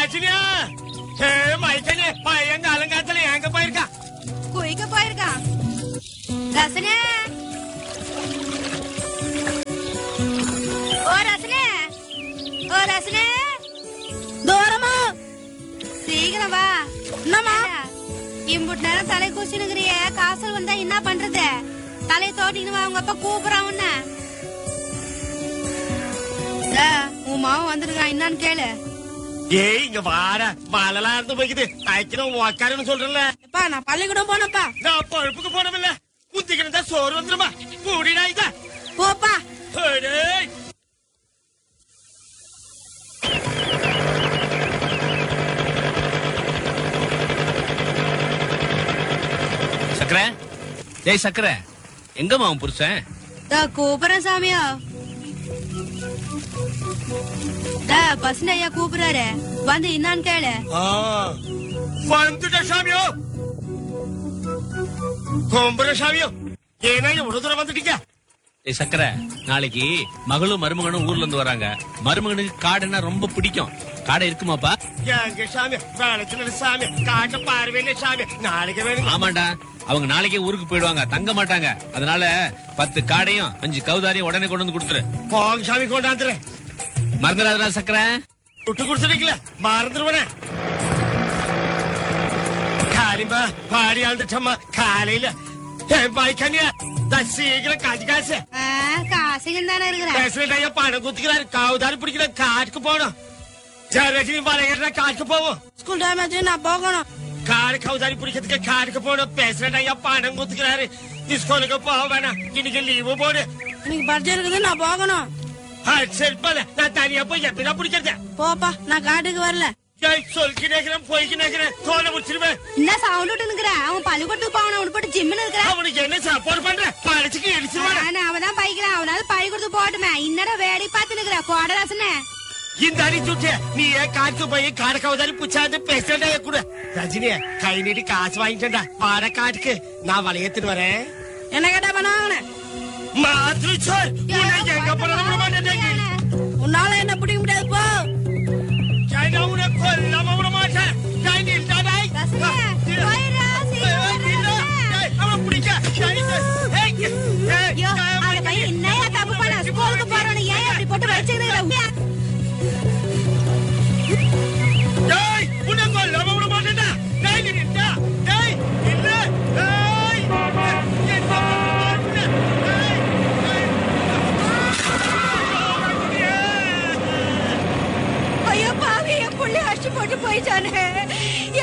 ரஜினியா ஏ மைக்கனே பையன் காலங்காத்துல எங்க போயிருக்கா குயிக்க போயிருக்கான் ரசனே ஓ ரசனே ஓ ரசனே தூரமா சீக்கிரம் வா என்னமா இம்புட்டு நேரம் தலை குச்சினுங்கிறிய காசல் வந்தா என்ன பண்றது தலையை தோட்டின்னு வா உங்க அப்பா கூப்பிடுறான் உன்ன டா, உன் மாவன் வந்திருக்கான் என்னன்னு கேளு ஏய் இங்க வாடா மழைலாம் இருந்து போய்க்குது ஐக்கணும் உக்காருன்னு சொல்றேன்ல அப்பா நான் பள்ளிக்கூடம் போனப்பா நான் பழுப்புக்கு போனவில்ல குந்திக்கணும் தான் சோறு வந்துருமா கூடிடா இதா போப்பா ஏய் சக்கர டேய் சக்கர எங்கம்மா உன் புருஷன் டா கூப்பிடுறேன் சாமியா டா பசங்க ஐயா கூப்பிடுறாரு வந்து என்னான்னு கேளு ஆ, வந்துட்ட சாமியோ கும்புற சாமியோ ஏன்னா இவ்வளவு தூரம் வந்துட்டீங்க டேய் சக்கர நாளைக்கு மகளும் மருமகனும் ஊர்ல இருந்து வராங்க மருமகனுக்கு காடுன்னா ரொம்ப பிடிக்கும் காடை இருக்குமாப்பா எங்க சாமி வேலைக்கு சாமி காட்ட பார்வையில சாமி நாளைக்கு வேணும் ஆமாண்டா அவங்க நாளைக்கே ஊருக்கு போயிடுவாங்க தங்க மாட்டாங்க அதனால பத்து காடையும் அஞ்சு கவுதாரியும் உடனே கொண்டு வந்து கொடுத்துரு போங்க சாமி கொண்டாந்துறேன் மறந்துடாதடா சக்கர விட்டு கொடுத்துருக்கீங்களா மறந்துருவனே காலிம்பா பாடி ஆழ்ந்துட்டம்மா காலையில என் பாய்க்கண்ணியா சீக்கிரம் காஜி காசு ஆ, காசுகள் தானே இருக்கிறேன் பிரசிடண்ட் ஐயா பணம் குத்துக்கிறாரு காவுதாரி பிடிக்கிற காட்டுக்கு போகணும் ஜெயலட்சுமி வரைகிற காட்டுக்கு போவோம் ஸ்கூல் டைம் ஆச்சு நான் போகணும் காடு கவுதாரி பிடிக்கிறதுக்கு காட்டுக்கு போகணும் பிரசிடண்ட் ஐயா பணம் குத்துக்கிறாரு ஸ்கூலுக்கு போக வேணாம் இன்னைக்கு லீவு போடு இன்னைக்கு பர்த்டே இருக்குது நான் போகணும் சரி போல நான் தனியா போய் எப்படிதான் பிடிக்கிறது போப்பா நான் காட்டுக்கு வரல ஏய், சொல்லிக்கு நேக்கிறேன் போய்க்கு நேக்கிறேன் தோலை முடிச்சிருவேன் என்ன சவுண்ட் விட்டு நிக்கிற அவன் பள்ளிக்கூடத்துக்கு போகணும் அவனு போட்டு ஜிம்னு இருக்கிறான் அவனுக்கு என்ன சப்போர்ட் பண்ற பழச்சுக்கு இடிச்சிருவான அவன் தான் பைக்கிறான் அவனால பள்ளிக்கூடத்துக்கு போட்டுமே இன்னடா வேடி பார்த்து நிக்கிற கோடராசனே இந்த அடி சுட்டு நீ ஏன் காட்டுக்கு போய் காடு கவுதாரி புச்சாந்து பேசுறா கூட ரஜினி கை நீட்டி காசு வாங்கிட்டா வாட காட்டுக்கு நான் வளையத்துட்டு வரேன் என்ன கேட்டா பண்ண மாத்ரு சார் உன்னை எங்க போனாலும் விட மாட்டேன் உன்னால என்ன பிடிக்க முடியாது போ சைனா உன்னை கொல்லாம விட மாட்டேன் கை நீட்டாடாய் ரசனே, போயிடுறா, சீக்கிரம் போயிடுறா, ரசனே. அவன் பிடிக்க கை நீட்டு. ஏய், ஏய், ஐயோ ஏய், அந்த பையன் என்னையா தப்பு பண்ண ஸ்கூலுக்கு போறவன ஏன் அப்படி போட்டு வச்சுக்கிறீங்க ஏய், உன்னை கொல்லாம விட மாட்டேன்டா. கை நீட்டா. ஏய், இல்ல. ஏய், என்ன பண்ணுற? ஏய், ஏய். ஐயோ பாவி என் புள்ளி அடிச்சு போட்டு போயிட்டானே